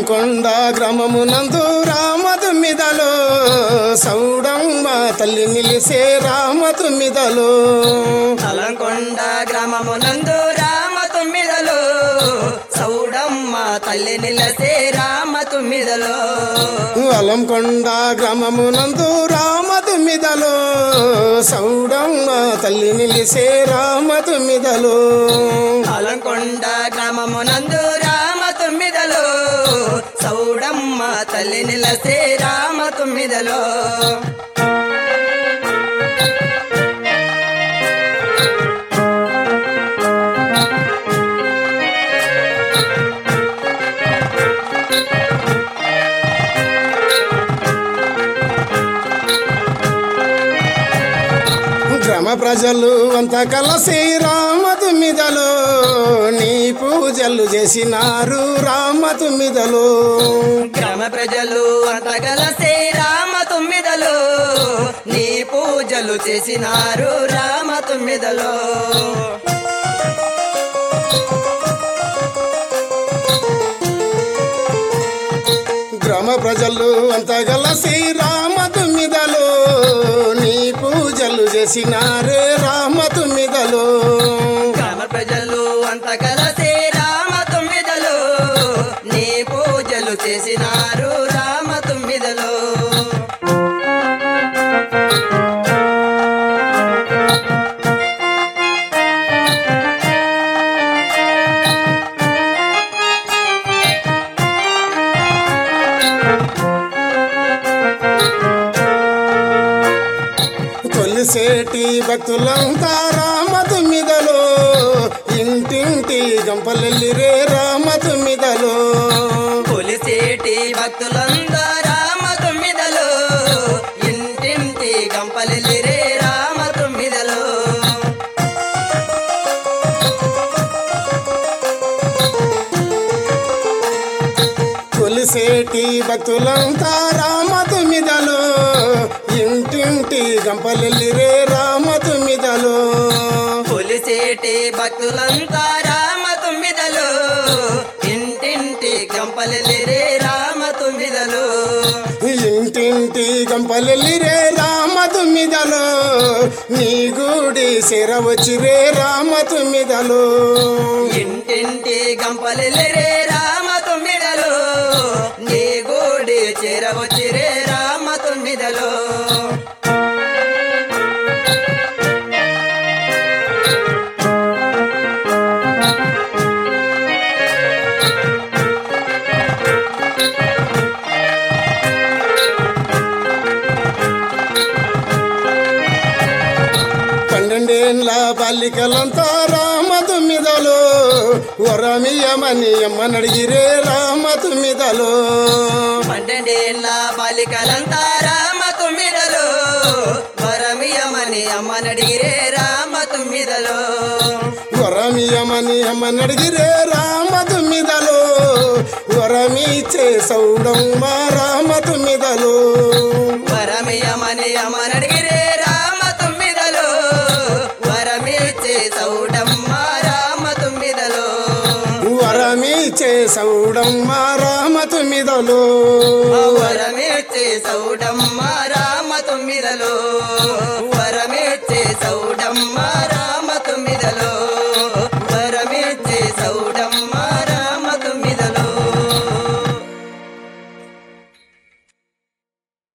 అలంకొండ గ్రామమునందు రామ తుమ్మిదలో సౌడమ్మ తల్లి నిలిసే రామ తుమ్మిదలో అలంకొండ గ్రామమునందు రామ తొమ్మిదలో సౌడమ్మ తల్లి నిలసే రామ తొమ్మిదలో అలంకొండ గ్రామమునందు రామ తుమ్మిదలో సౌడమ్మ తల్లి నిలిసే రామ తుమ్మిదలో అలంకొండ గ్రామమునందు రామ తొమ్మిదలో సౌడమ్మ తల్లి నిలసే రామ తొమ్మిదలో గ్రామ ప్రజలు అంతా కలిసి రామ తుమ్మిదలో నీ పూజలు చేసినారు రామ తుమ్మిదలో గ్రామ ప్రజలు అంత కలిసే రామ తొమ్మిదలో నీ పూజలు చేసినారు రామ తొమ్మిదలో గ్రామ ప్రజలు అంతా కలిసి రామ తుమ్మిదలో నీ పూజలు చేసినారే రామ తుమ్మిదలో గ్రామ ప్రజలు అంత కలిసే రామ తొమ్మిదలో నీ పూజలు చేసినారు రామ తొమ్మిదలో కొలిసేటి భక్తులంతా రామ తుమ్మిదలో ఇంటింటి గంపలెల్లిరే రామ తుమ్మిదలో కొలిసేటి భక్తులంతా రామ తొమ్మిదలో ఇంటింటి గంపలిరే రామ తొమ్మిదలో కొలిసేటి భక్తులంతా రామ తుమ్మిదలో ఇంటింటి గంపలెల్లిరే రామ తుమ్మిదలో కొలిసేటి భక్తులంతా రామ తొమ్మిదలో ఇంటింటి గంపలిరే రామ తొమ్మిదలో ఇంటింటి గంపలెల్లిరే రామ తుమ్మిదలో నీ గుడి సెరవచ్చిరే రామ తుమ్మిదలో ఇంటింటి గంపలిరే రామ తొమ్మిదలో నీ గోడి చేరవచ్చిరే రామ తొమ్మిదలో పన్నెండేండ్ల బాలికలంతా రామ తుమ్మిదలో వరమియమని అమ్మనడిగిరే రామ తుమ్మిదలో పన్నెండేళ్ళ బాలికలంతా రామ తొమ్మిదలో వరమియమని అమ్మనడిగిరే రామ తొమ్మిదలో వరమియమని అమ్మనడిగిరే రామ తుమ్మిదలో వరమిచ్చే సౌడమ్మ రామ తుమ్మిదలో వరమియమని అమ్మనడిగిరే రామ తొమ్మిదలో వరమిచ్చే సౌడమ్మ రామ తొమ్మిదలో వరమిచ్చే సౌడమ్మ రామ తుమ్మిదలో వరమిచ్చే సౌడమ్మ రామ తొమ్మిదలో